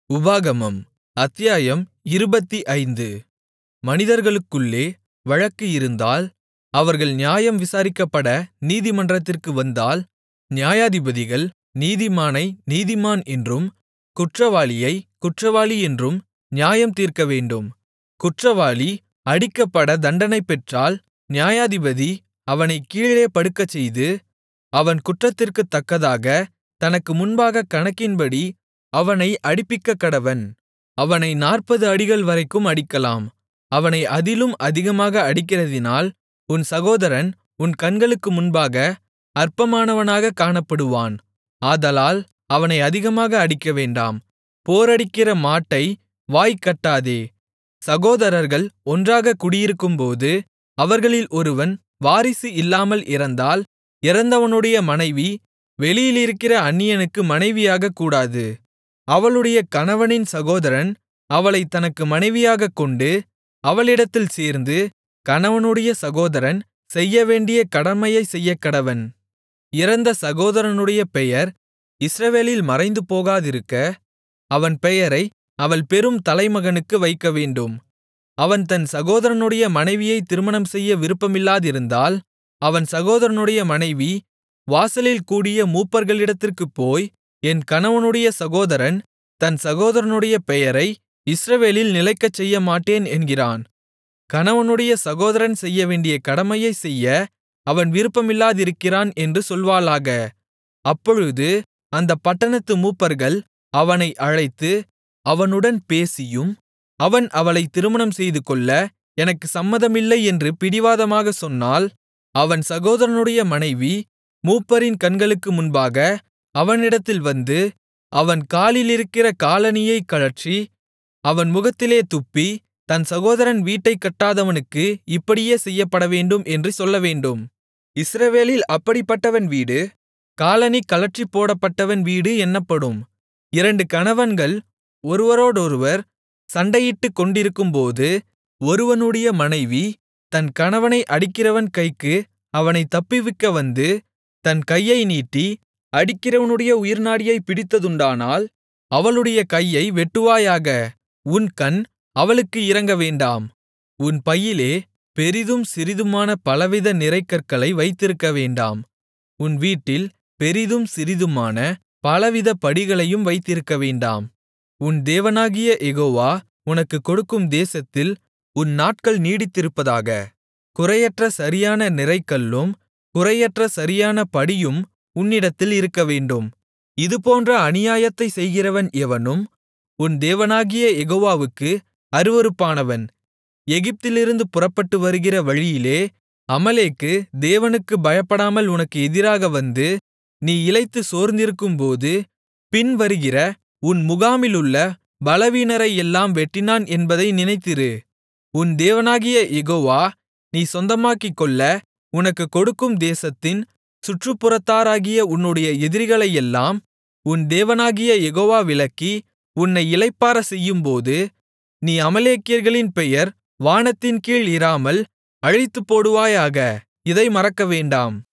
உபாகமம் அத்தியாயம் இருபத்தைந்து மனிதர்களுக்குள்ளே வழக்கு இருந்தால் அவர்கள் நியாயம் விசாரிக்கப்பட நீதிமன்றத்திற்கு வந்தால் நியாயாதிபதிகள் நீதிமானை நீதிமான் என்றும் குற்றவாளியைக் குற்றவாளி என்றும் நியாயம் தீர்க்கவேண்டும் குற்றவாளி அடிக்கப்பட தண்டனை பெற்றால் நியாயாதிபதி அவனைக் கீழே படுக்கச்செய்து அவன் குற்றத்திற்குத் தக்கதாகத் தனக்கு முன்பாகக் கணக்கின்படி அவனை அடிப்பிக்கக்கடவன் அவனை நாற்பது அடிகள்வரைக்கும் அடிக்கலாம் அவனை அதிலும் அதிகமாக அடிக்கிறதினால் உன் சகோதரன் உன் கண்களுக்கு முன்பாக அற்பமானவனாகக் காணப்படுவான் ஆதலால் அவனை அதிகமாக அடிக்கவேண்டாம் போரடிக்கிற மாட்டை வாய் கட்டாதே சகோதரர்கள் ஒன்றாகக் குடியிருக்கும்போது அவர்களில் ஒருவன் வாரிசு இல்லாமல் இறந்தால் இறந்தவனுடைய மனைவி வெளியிலிருக்கிற அந்நியனுக்கு மனைவியாகக் கூடாது அவளுடைய கணவனின் சகோதரன் அவளைத் தனக்கு மனைவியாகக் கொண்டு அவளிடத்தில் சேர்ந்து கணவனுடைய சகோதரன் செய்யவேண்டிய கடமையைச் செய்யக்கடவன் இறந்த சகோதரனுடைய பெயர் இஸ்ரவேலில் மறைந்துபோகாதிருக்க அவன் பெயரை அவள் பெறும் தலைமகனுக்கு வைக்கவேண்டும் அவன் தன் சகோதரனுடைய மனைவியைத் திருமணம் செய்ய விருப்பமில்லாதிருந்தால் அவன் சகோதரனுடைய மனைவி வாசலில் கூடிய மூப்பர்களிடத்திற்குப் போய் என் கணவனுடைய சகோதரன் தன் சகோதரனுடைய பெயரை இஸ்ரவேலில் நிலைக்கச் செய்யமாட்டேன் என்கிறான் கணவனுடைய சகோதரன் செய்யவேண்டிய கடமையைச் செய்ய அவன் விருப்பமில்லாதிருக்கிறான் என்று சொல்வாளாக அப்பொழுது அந்தப் பட்டணத்து மூப்பர்கள் அவனை அழைத்து அவனுடன் பேசியும் அவன் அவளைத் திருமணம் செய்துகொள்ள எனக்குச் சம்மதமில்லை என்று பிடிவாதமாகச் சொன்னால் அவன் சகோதரனுடைய மனைவி மூப்பரின் கண்களுக்கு முன்பாக அவனிடத்தில் வந்து அவன் காலிலிருக்கிற காலணியைக் கழற்றி அவன் முகத்திலே துப்பி தன் சகோதரன் வீட்டைக் கட்டாதவனுக்கு இப்படியே செய்யப்படவேண்டும் என்று சொல்லவேண்டும் இஸ்ரவேலில் அப்படிப்பட்டவன் வீடு காலணி கழற்றிப் போடப்பட்டவன் வீடு என்னப்படும் இரண்டு கணவன்கள் ஒருவரோடொருவர் சண்டையிட்டுக் கொண்டிருக்கும்போது ஒருவனுடைய மனைவி தன் கணவனை அடிக்கிறவன் கைக்கு அவனைத் தப்புவிக்க வந்து தன் கையை நீட்டி அடிக்கிறவனுடைய உயிர்நாடியைப் பிடித்ததுண்டானால் அவளுடைய கையை வெட்டுவாயாக உன் கண் அவளுக்கு இரங்கவேண்டாம் உன் பையிலே பெரிதும் சிறிதுமான பலவித நிறைகற்களை வைத்திருக்கவேண்டாம் உன் வீட்டில் பெரிதும் சிறிதுமான பலவித படிகளையும் வைத்திருக்கவேண்டாம் உன் தேவனாகிய யெகோவா உனக்குக் கொடுக்கும் தேசத்தில் உன் நாட்கள் நீடித்திருப்பதாக குறையற்ற சரியான நிறைகல்லும் குறையற்ற சரியான படியும் உன்னிடத்தில் இருக்கவேண்டும் இதுபோன்ற அநியாயத்தைச் செய்கிறவன் எவனும் உன் தேவனாகிய யெகோவாவுக்கு அருவருப்பானவன் எகிப்திலிருந்து புறப்பட்டு வருகிற வழியிலே அமலேக்கு தேவனுக்குப் பயப்படாமல் உனக்கு எதிராக வந்து நீ இளைத்துச் சோர்ந்திருக்கும்போது பின்வருகிற உன் முகாமிலுள்ள பலவீனரையெல்லாம் வெட்டினான் என்பதை நினைத்திரு உன் தேவனாகிய யெகோவா நீ சொந்தமாக்கிக்கொள்ள உனக்குக் கொடுக்கும் தேசத்தின் சுற்றுப்புறத்தாராகிய உன்னுடைய எதிரிகளையெல்லாம் உன் தேவனாகிய யெகோவா விலக்கி உன்னை இளைப்பாறச் செய்யும்போது நீ அமலேக்கியர்களின் பெயர் வானத்தின்கீழ் இராமல் அழித்துப்போடுவாயாக இதை மறக்கவேண்டாம்